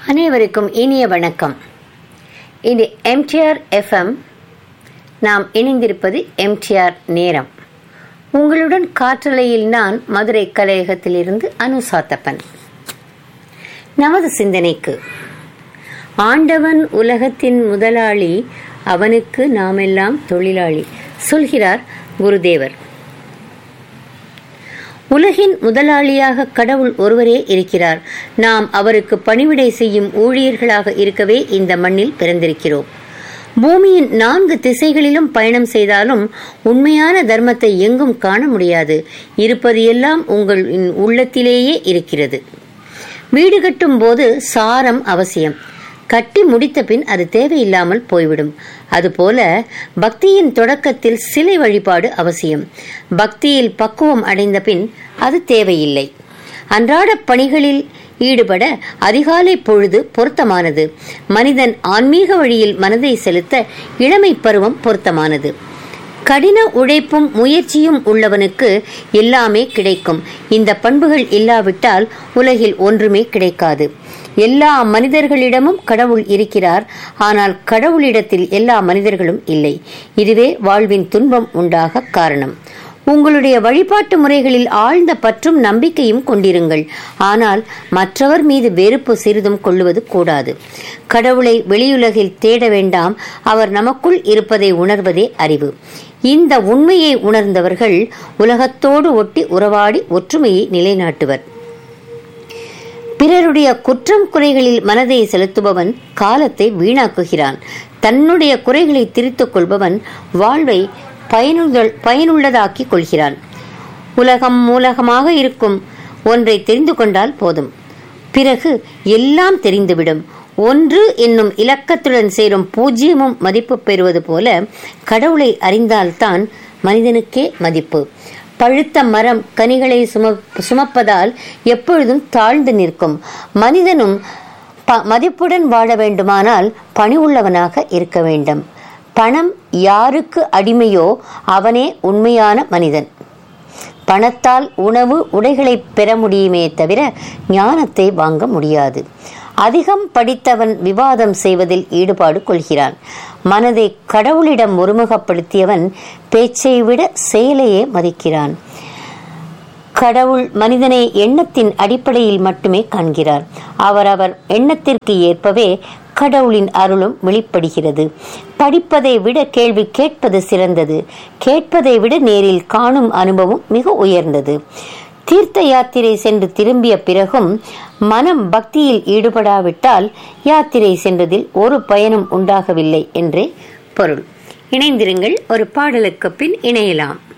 அனைவருக்கும் இனிய வணக்கம் இது எம்டிஆர் எஃப்எம் நாம் இணைந்திருப்பது எம்டிஆர் நேரம் உங்களுடன் காற்றலையில் நான் மதுரை கலையகத்திலிருந்து அனு சாத்தப்பன் நமது சிந்தனைக்கு ஆண்டவன் உலகத்தின் முதலாளி அவனுக்கு நாமெல்லாம் தொழிலாளி சொல்கிறார் குருதேவர் உலகின் முதலாளியாக கடவுள் ஒருவரே இருக்கிறார் நாம் அவருக்கு பணிவிடை செய்யும் ஊழியர்களாக இருக்கவே இந்த மண்ணில் பிறந்திருக்கிறோம் பூமியின் நான்கு திசைகளிலும் பயணம் செய்தாலும் உண்மையான தர்மத்தை எங்கும் காண முடியாது இருப்பது எல்லாம் உங்கள் உள்ளத்திலேயே இருக்கிறது வீடு கட்டும் போது சாரம் அவசியம் கட்டி முடித்த பின் அது தேவையில்லாமல் போய்விடும் அதுபோல பக்தியின் தொடக்கத்தில் சிலை வழிபாடு அவசியம் பக்தியில் பக்குவம் அடைந்த பின் அது தேவையில்லை அன்றாட பணிகளில் ஈடுபட அதிகாலை பொழுது பொருத்தமானது மனிதன் ஆன்மீக வழியில் மனதை செலுத்த இளமை பருவம் பொருத்தமானது கடின உழைப்பும் முயற்சியும் உள்ளவனுக்கு எல்லாமே கிடைக்கும் இந்த பண்புகள் இல்லாவிட்டால் உலகில் ஒன்றுமே கிடைக்காது எல்லா மனிதர்களிடமும் கடவுள் இருக்கிறார் ஆனால் கடவுளிடத்தில் எல்லா மனிதர்களும் இல்லை இதுவே வாழ்வின் துன்பம் உண்டாக காரணம் உங்களுடைய வழிபாட்டு முறைகளில் ஆழ்ந்த பற்றும் நம்பிக்கையும் கொண்டிருங்கள் ஆனால் மற்றவர் மீது வெறுப்பு சிறிதும் கொள்ளுவது கூடாது கடவுளை வெளியுலகில் தேட வேண்டாம் அவர் நமக்குள் இருப்பதை உணர்வதே அறிவு இந்த உண்மையை உணர்ந்தவர்கள் உலகத்தோடு ஒட்டி உறவாடி ஒற்றுமையை நிலைநாட்டுவர் பிறருடைய குற்றம் குறைகளில் மனதை செலுத்துபவன் காலத்தை வீணாக்குகிறான் தன்னுடைய குறைகளை திரித்துக் கொள்பவன் வாழ்வை பயனுள்ளதாக்கிக் கொள்கிறான் உலகம் மூலகமாக இருக்கும் ஒன்றை தெரிந்து கொண்டால் போதும் பிறகு எல்லாம் தெரிந்துவிடும் ஒன்று என்னும் இலக்கத்துடன் சேரும் பூஜ்ஜியமும் மதிப்பு பெறுவது போல கடவுளை அறிந்தால்தான் மனிதனுக்கே மதிப்பு பழுத்த மரம் கனிகளை சும சுமப்பதால் எப்பொழுதும் தாழ்ந்து நிற்கும் மனிதனும் மதிப்புடன் வாழ வேண்டுமானால் பணிவுள்ளவனாக இருக்க வேண்டும் பணம் யாருக்கு அடிமையோ அவனே உண்மையான மனிதன் பணத்தால் உணவு உடைகளை பெற முடியுமே தவிர ஞானத்தை வாங்க முடியாது அதிகம் படித்தவன் விவாதம் செய்வதில் ஈடுபாடு கொள்கிறான் மனதை கடவுளிடம் ஒருமுகப்படுத்தியவன் பேச்சை விட செயலையே மதிக்கிறான் கடவுள் மனிதனை எண்ணத்தின் அடிப்படையில் மட்டுமே காண்கிறார் அவரவர் எண்ணத்திற்கு ஏற்பவே கடவுளின் அருளும் வெளிப்படுகிறது படிப்பதை விட கேள்வி கேட்பது சிறந்தது கேட்பதை விட நேரில் காணும் அனுபவம் மிக உயர்ந்தது தீர்த்த யாத்திரை சென்று திரும்பிய பிறகும் மனம் பக்தியில் ஈடுபடாவிட்டால் யாத்திரை சென்றதில் ஒரு பயனும் உண்டாகவில்லை என்றே பொருள் இணைந்திருங்கள் ஒரு பாடலுக்கு பின் இணையலாம்